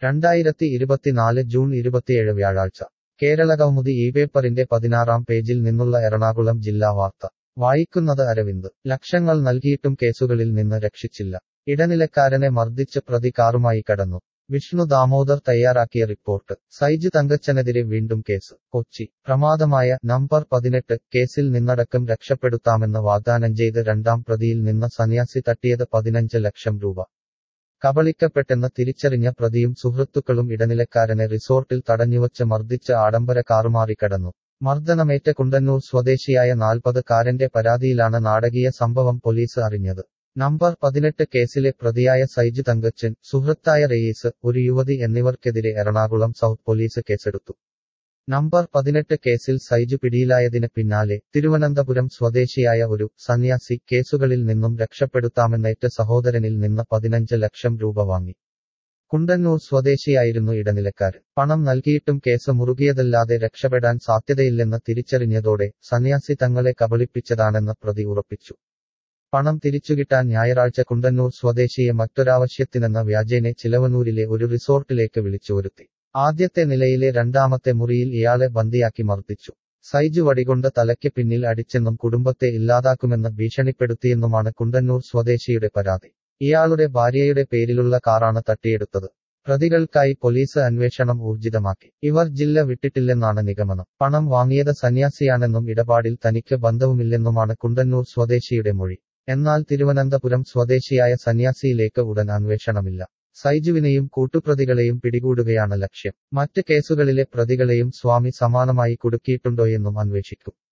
രണ്ടായിരത്തി ഇരുപത്തിനാല് ജൂൺ ഇരുപത്തിയേഴ് വ്യാഴാഴ്ച കേരളകൗമുദി ഈ പേപ്പറിന്റെ പതിനാറാം പേജിൽ നിന്നുള്ള എറണാകുളം ജില്ലാ വാർത്ത വായിക്കുന്നത് അരവിന്ദ് ലക്ഷങ്ങൾ നൽകിയിട്ടും കേസുകളിൽ നിന്ന് രക്ഷിച്ചില്ല ഇടനിലക്കാരനെ മർദ്ദിച്ച് പ്രതി കാറുമായി കടന്നു വിഷ്ണു ദാമോദർ തയ്യാറാക്കിയ റിപ്പോർട്ട് സൈജ് തങ്കച്ചനെതിരെ വീണ്ടും കേസ് കൊച്ചി പ്രമാദമായ നമ്പർ പതിനെട്ട് കേസിൽ നിന്നടക്കം രക്ഷപ്പെടുത്താമെന്ന് വാഗ്ദാനം ചെയ്ത് രണ്ടാം പ്രതിയിൽ നിന്ന് സന്യാസി തട്ടിയത് പതിനഞ്ച് ലക്ഷം രൂപ കബളിക്കപ്പെട്ടെന്ന് തിരിച്ചറിഞ്ഞ പ്രതിയും സുഹൃത്തുക്കളും ഇടനിലക്കാരനെ റിസോർട്ടിൽ തടഞ്ഞുവച്ച് മർദ്ദിച്ച് ആഡംബര കാറുമാറി കടന്നു മർദ്ദനമേറ്റ കുണ്ടന്നൂർ സ്വദേശിയായ നാൽപ്പത് കാരന്റെ പരാതിയിലാണ് നാടകീയ സംഭവം പോലീസ് അറിഞ്ഞത് നമ്പർ പതിനെട്ട് കേസിലെ പ്രതിയായ സൈജ് തങ്കച്ചൻ സുഹൃത്തായ റയീസ് ഒരു യുവതി എന്നിവർക്കെതിരെ എറണാകുളം സൗത്ത് പോലീസ് കേസെടുത്തു നമ്പർ പതിനെട്ട് കേസിൽ സൈജു പിടിയിലായതിന് പിന്നാലെ തിരുവനന്തപുരം സ്വദേശിയായ ഒരു സന്യാസി കേസുകളിൽ നിന്നും രക്ഷപ്പെടുത്താമെന്നേറ്റ സഹോദരനിൽ നിന്ന് പതിനഞ്ച് ലക്ഷം രൂപ വാങ്ങി കുണ്ടന്നൂർ സ്വദേശിയായിരുന്നു ഇടനിലക്കാരൻ പണം നൽകിയിട്ടും കേസ് മുറുകിയതല്ലാതെ രക്ഷപ്പെടാൻ സാധ്യതയില്ലെന്ന് തിരിച്ചറിഞ്ഞതോടെ സന്യാസി തങ്ങളെ കബളിപ്പിച്ചതാണെന്ന് പ്രതി ഉറപ്പിച്ചു പണം തിരിച്ചുകിട്ടാൻ ഞായറാഴ്ച കുണ്ടന്നൂർ സ്വദേശിയെ മറ്റൊരാവശ്യത്തിനെന്ന വ്യാജേനെ ചിലവനൂരിലെ ഒരു റിസോർട്ടിലേക്ക് വിളിച്ചുവരുത്തി ആദ്യത്തെ നിലയിലെ രണ്ടാമത്തെ മുറിയിൽ ഇയാളെ ബന്ദിയാക്കി മർദ്ദിച്ചു സൈജു വടികൊണ്ട് തലയ്ക്ക് പിന്നിൽ അടിച്ചെന്നും കുടുംബത്തെ ഇല്ലാതാക്കുമെന്ന് ഭീഷണിപ്പെടുത്തിയെന്നുമാണ് കുണ്ടന്നൂർ സ്വദേശിയുടെ പരാതി ഇയാളുടെ ഭാര്യയുടെ പേരിലുള്ള കാറാണ് തട്ടിയെടുത്തത് പ്രതികൾക്കായി പോലീസ് അന്വേഷണം ഊർജിതമാക്കി ഇവർ ജില്ല വിട്ടിട്ടില്ലെന്നാണ് നിഗമനം പണം വാങ്ങിയത് സന്യാസിയാണെന്നും ഇടപാടിൽ തനിക്ക് ബന്ധവുമില്ലെന്നുമാണ് കുണ്ടന്നൂർ സ്വദേശിയുടെ മൊഴി എന്നാൽ തിരുവനന്തപുരം സ്വദേശിയായ സന്യാസിയിലേക്ക് ഉടൻ അന്വേഷണമില്ല സൈജുവിനെയും കൂട്ടുപ്രതികളെയും പിടികൂടുകയാണ് ലക്ഷ്യം മറ്റ് കേസുകളിലെ പ്രതികളെയും സ്വാമി സമാനമായി കുടുക്കിയിട്ടുണ്ടോയെന്നും അന്വേഷിക്കും